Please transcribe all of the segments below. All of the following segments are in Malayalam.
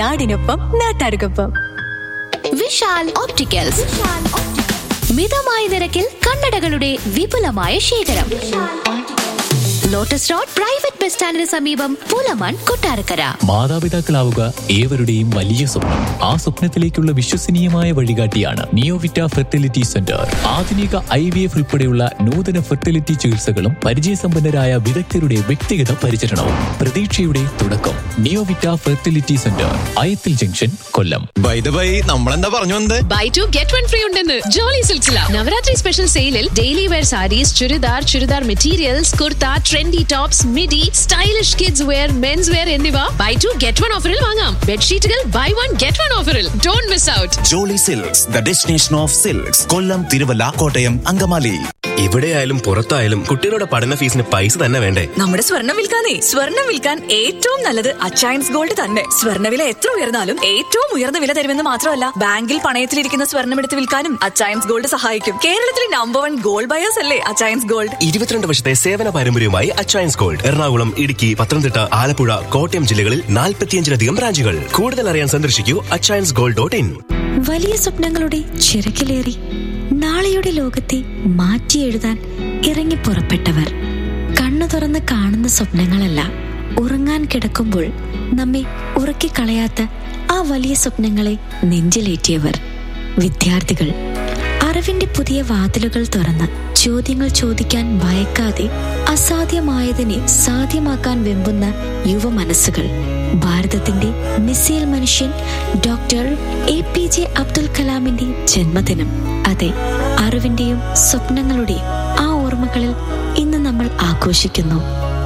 നാടിനൊപ്പം നാട്ടാർക്കൊപ്പം വിശാൽ ഓപ്റ്റിക്കൽസ് മിതമായ നിരക്കിൽ കണ്ണടകളുടെ വിപുലമായ ശേഖരം ലോട്ടസ് റോഡ് പ്രൈവറ്റ് ബസ് സ്റ്റാൻഡിന് സമീപം പൂലമാൻ കൊട്ടാരക്കര മാതാപിതാക്കളാവുക ഏവരുടെയും വലിയ സ്വപ്നം ആ സ്വപ്നത്തിലേക്കുള്ള വിശ്വസനീയമായ വഴികാട്ടിയാണ് നിയോവിറ്റ ഫെർട്ടിലിറ്റി സെന്റർ ആധുനിക ഐ വി എഫ് ഉൾപ്പെടെയുള്ള നൂതന ഫെർട്ടിലിറ്റി ചികിത്സകളും പരിചയസമ്പന്നരായ വിദഗ്ധരുടെ വ്യക്തിഗത പരിചരണവും പ്രതീക്ഷയുടെ തുടക്കം Neovita fertility centre Ayathil junction Kollam buy the buy നമ്മളെന്താ പറഞ്ഞു വന്നത് buy two get one free ഉണ്ടെന്ന് ജോളി സിൽസില നവരാത്രി സ്പെഷ്യൽ സെയിലിൽ daily wear sarees churidar churidar materials kurta trendy tops midi stylish kids wear mens wear എന്നിവ ബൈ ടു ഗെറ്റ് വൺ ഓഫറിൽ വാങ്ങാം ബെഡ്ഷീറ്റുകൾ ബൈ വൺ ഗെറ്റ് വൺ ഓഫറിൽ don't miss out Jolly silks the destination of silks Kollam Thiruvalla Kottayam Angamaly ഇവിടെയായാലും പുറത്തായാലും കുട്ടികളുടെ പഠന ഫീസിന് പൈസ തന്നെ വേണ്ടേ നമ്മുടെ സ്വർണം വിൽക്കാനേ സ്വർണം വിൽക്കാൻ ഏറ്റവും നല്ലത് അച്ചയൻസ് ഗോൾഡ് തന്നെ സ്വർണ്ണവില എത്ര ഉയർന്നാലും ഏറ്റവും ഉയർന്ന വില തരുമെന്ന് മാത്രമല്ല ബാങ്കിൽ പണയത്തിലിരിക്കുന്ന സ്വർണം എടുത്ത് വിൽക്കാനും അച്ചയൻസ് ഗോൾഡ് സഹായിക്കും കേരളത്തിലെ നമ്പർ വൺ ഗോൾഡ് ബയേഴ്സ് അല്ലേ അച്ചയൻസ് ഗോൾഡ് ഇരുപത്തിരണ്ട് വർഷത്തെ സേവന പാരമ്പര്യവുമായി അച്ചയൻസ് ഗോൾഡ് എറണാകുളം ഇടുക്കി പത്തനംതിട്ട ആലപ്പുഴ കോട്ടയം ജില്ലകളിൽ നാൽപ്പത്തിയഞ്ചിലധികം ബ്രാഞ്ചുകൾ കൂടുതൽ അറിയാൻ സന്ദർശിക്കൂ അച്ചയൻസ് ഗോൾഡ് ഡോട്ട് ഇൻ വലിയ സ്വപ്നങ്ങളുടെ ചിറകിലേറി നാളെയുടെ ലോകത്തെ മാറ്റിയെഴുതാൻ ഇറങ്ങി പുറപ്പെട്ടവർ കണ്ണു തുറന്ന് കാണുന്ന സ്വപ്നങ്ങളല്ല ഉറങ്ങാൻ കിടക്കുമ്പോൾ നമ്മെ ഉറക്കിക്കളയാത്ത ആ വലിയ സ്വപ്നങ്ങളെ നെഞ്ചിലേറ്റിയവർ വിദ്യാർത്ഥികൾ അറിവിന്റെ പുതിയ വാതിലുകൾ തുറന്ന് ചോദ്യങ്ങൾ ചോദിക്കാൻ ഭയക്കാതെ അസാധ്യമായതിനെ സാധ്യമാക്കാൻ വെമ്പുന്ന യുവ മനസ്സുകൾ ഭാരതത്തിന്റെ മിസൈൽ മനുഷ്യൻ doctor A P J Abdul കലാമിന്റെ ജന്മദിനം അതെ അറിവിന്റെയും സ്വപ്നങ്ങളുടെയും ആ ഓർമ്മകളിൽ ഇന്ന് നമ്മൾ ആഘോഷിക്കുന്നു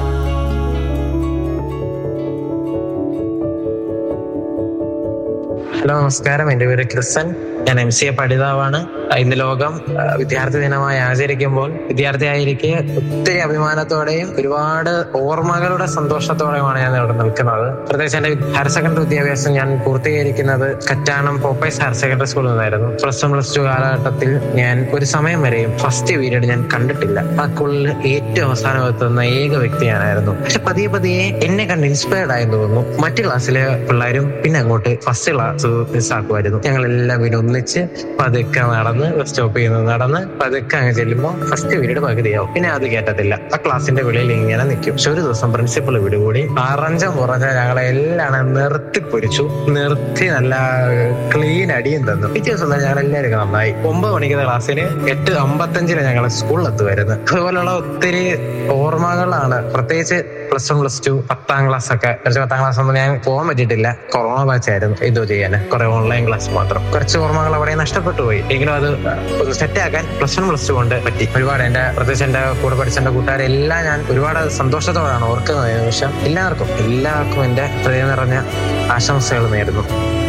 ഹലോ നമസ്കാരം എൻ്റെ പേര് ക്രിസ്തൻ ഞാൻ എം സി എ പഠിതാവാണ് ഇന്ന് ലോകം ആ, വിദ്യാർത്ഥി ദിനമായി ആചരിക്കുമ്പോൾ വിദ്യാർത്ഥിയായിരിക്കെ ഒത്തിരി അഭിമാനത്തോടെയും ഒരുപാട് ഓർമ്മകളുടെ സന്തോഷത്തോടെയുമാണ് ഞാൻ ഇവിടെ നിൽക്കുന്നത് പ്രത്യേകിച്ച് എൻ്റെ ഹയർ സെക്കൻഡറി വിദ്യാഭ്യാസം ഞാൻ പൂർത്തീകരിക്കുന്നത് കറ്റാനം പോപ്പൈസ് ഹയർ സെക്കൻഡറി സ്കൂളിൽ നിന്നായിരുന്നു പ്ലസ് വൺ പ്ലസ് ടു കാലഘട്ടത്തിൽ ഞാൻ ഒരു സമയം വരെയും ഫസ്റ്റ് പീരീഡ് ഞാൻ കണ്ടിട്ടില്ല ആ സ്കൂളിൽ ഏറ്റവും അവസാനം എത്തുന്ന ഏക വ്യക്തി ഞാനായിരുന്നു പക്ഷെ പതിയെ പതിയെ എന്നെ കണ്ട് ഇൻസ്പയർഡ് ആയെന്ന് തോന്നുന്നു മറ്റു ക്ലാസ്സിലെ പിള്ളേരും പിന്നെ അങ്ങോട്ട് ഫസ്റ്റ് ക്ലാസ് മിസ്സാക്കുമായിരുന്നു ഞങ്ങൾ എല്ലാം പിന്നെ ഒന്നിച്ച് പതുക്കെ നടന്ന് ബസ് സ്റ്റോപ്പ് ചെയ്യുന്നത് നടന്ന് പതുക്കെ അങ്ങ് ചെല്ലുമ്പോൾ ഫസ്റ്റ് പീരീഡ് പകുതിയാവും പിന്നെ അത് കേട്ടത്തില്ല ആ ക്ലാസ്സിന്റെ വെളിയിൽ ഇങ്ങനെ നിൽക്കും പക്ഷെ ഒരു ദിവസം പ്രിൻസിപ്പൾ വിടുകൂടി അറഞ്ച മുറഞ്ഞ ഞങ്ങളെ എല്ലാം നിർത്തി പൊരിച്ചു നിർത്തി നല്ല ക്ലീൻ അടിയും തന്നു പിറ്റേ ദിവസം തന്നെ ഞങ്ങൾ എല്ലാവരും നന്നായി ഒമ്പത് മണിക്കുന്ന ക്ലാസ്സിന് എട്ട് അമ്പത്തഞ്ചിന് ഞങ്ങൾ സ്കൂളിലെത്തുമായിരുന്നു അതുപോലുള്ള ഒത്തിരി ഓർമ്മകളാണ് പ്രത്യേകിച്ച് പ്ലസ് വൺ പ്ലസ് ടു പത്താം ക്ലാസ് ഒക്കെ കുറച്ച് പത്താം ക്ലാസ് ഒന്നും ഞാൻ പോകാൻ പറ്റിയിട്ടില്ല കൊറോണ ബാച്ച് ആയിരുന്നു എന്തോ ചെയ്യാൻ കുറെ ഓൺലൈൻ ക്ലാസ് മാത്രം കുറച്ച് ഓർമ്മകൾ അവിടെ നഷ്ടപ്പെട്ടു പോയി എങ്കിലും അത് ഒന്ന് സെറ്റ് ആക്കാൻ പ്ലസ് വൺ പ്ലസ് ടു കൊണ്ട് പറ്റി ഒരുപാട് എന്റെ പ്രത്യേകിച്ച് എന്റെ കൂടെ പഠിച്ച എന്റെ കൂട്ടുകാരെല്ലാം ഞാൻ ഒരുപാട് സന്തോഷത്തോടാണ് ഓർക്കുന്നത് ഈ നിമിഷം എല്ലാവർക്കും എല്ലാവർക്കും എന്റെ ഹൃദയം നിറഞ്ഞ ആശംസകൾ നേരുന്നു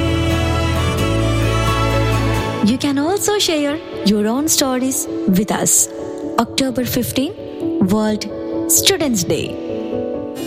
You can also share your own stories with us. October 15, World Students Day.